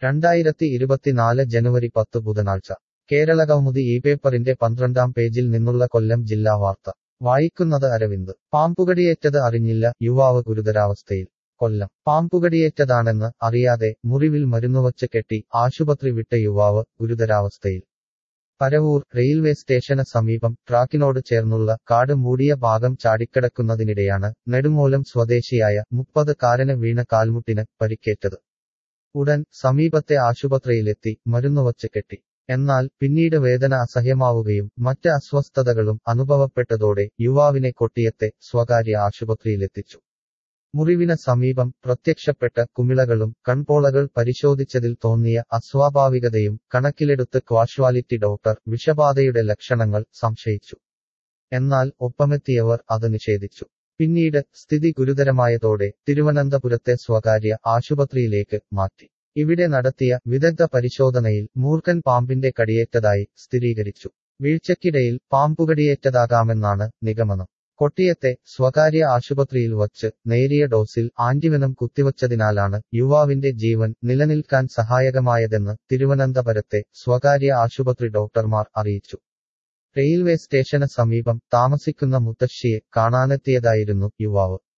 രണ്ടായിരത്തി ഇരുപത്തിനാല് ജനുവരി പത്ത് ബുധനാഴ്ച കേരളകൗമുദി ഈ പേപ്പറിന്റെ പന്ത്രണ്ടാം പേജിൽ നിന്നുള്ള കൊല്ലം ജില്ലാ വാർത്ത വായിക്കുന്നത് അരവിന്ദ് പാമ്പുകടിയേറ്റത് അറിഞ്ഞില്ല യുവാവ് ഗുരുതരാവസ്ഥയിൽ കൊല്ലം പാമ്പുകടിയേറ്റതാണെന്ന് അറിയാതെ മുറിവിൽ മരുന്നുവച്ച് കെട്ടി ആശുപത്രി വിട്ട യുവാവ് ഗുരുതരാവസ്ഥയിൽ പരവൂർ റെയിൽവേ സ്റ്റേഷന് സമീപം ട്രാക്കിനോട് ചേർന്നുള്ള കാട് മൂടിയ ഭാഗം ചാടിക്കിടക്കുന്നതിനിടെയാണ് നെടുങ്ങോലം സ്വദേശിയായ മുപ്പത് കാരന് വീണ കാൽമുട്ടിന് പരിക്കേറ്റത് ഉടൻ സമീപത്തെ ആശുപത്രിയിലെത്തി മരുന്നുവച്ച് കെട്ടി എന്നാൽ പിന്നീട് വേദന അസഹ്യമാവുകയും മറ്റ് അസ്വസ്ഥതകളും അനുഭവപ്പെട്ടതോടെ യുവാവിനെ കൊട്ടിയത്തെ സ്വകാര്യ ആശുപത്രിയിലെത്തിച്ചു മുറിവിന് സമീപം പ്രത്യക്ഷപ്പെട്ട കുമിളകളും കൺപോളകൾ പരിശോധിച്ചതിൽ തോന്നിയ അസ്വാഭാവികതയും കണക്കിലെടുത്ത് ക്വാഷ്വാലിറ്റി ഡോക്ടർ വിഷബാധയുടെ ലക്ഷണങ്ങൾ സംശയിച്ചു എന്നാൽ ഒപ്പമെത്തിയവർ അത് നിഷേധിച്ചു പിന്നീട് സ്ഥിതി ഗുരുതരമായതോടെ തിരുവനന്തപുരത്തെ സ്വകാര്യ ആശുപത്രിയിലേക്ക് മാറ്റി ഇവിടെ നടത്തിയ വിദഗ്ധ പരിശോധനയിൽ മൂർഖൻ പാമ്പിന്റെ കടിയേറ്റതായി സ്ഥിരീകരിച്ചു വീഴ്ചയ്ക്കിടയിൽ പാമ്പുകടിയേറ്റതാകാമെന്നാണ് നിഗമനം കൊട്ടിയത്തെ സ്വകാര്യ ആശുപത്രിയിൽ വച്ച് നേരിയ ഡോസിൽ ആന്റിവെനം കുത്തിവച്ചതിനാലാണ് യുവാവിന്റെ ജീവൻ നിലനിൽക്കാൻ സഹായകമായതെന്ന് തിരുവനന്തപുരത്തെ സ്വകാര്യ ആശുപത്രി ഡോക്ടർമാർ അറിയിച്ചു റെയിൽവേ സ്റ്റേഷന് സമീപം താമസിക്കുന്ന മുത്തശ്ശിയെ കാണാനെത്തിയതായിരുന്നു യുവാവ്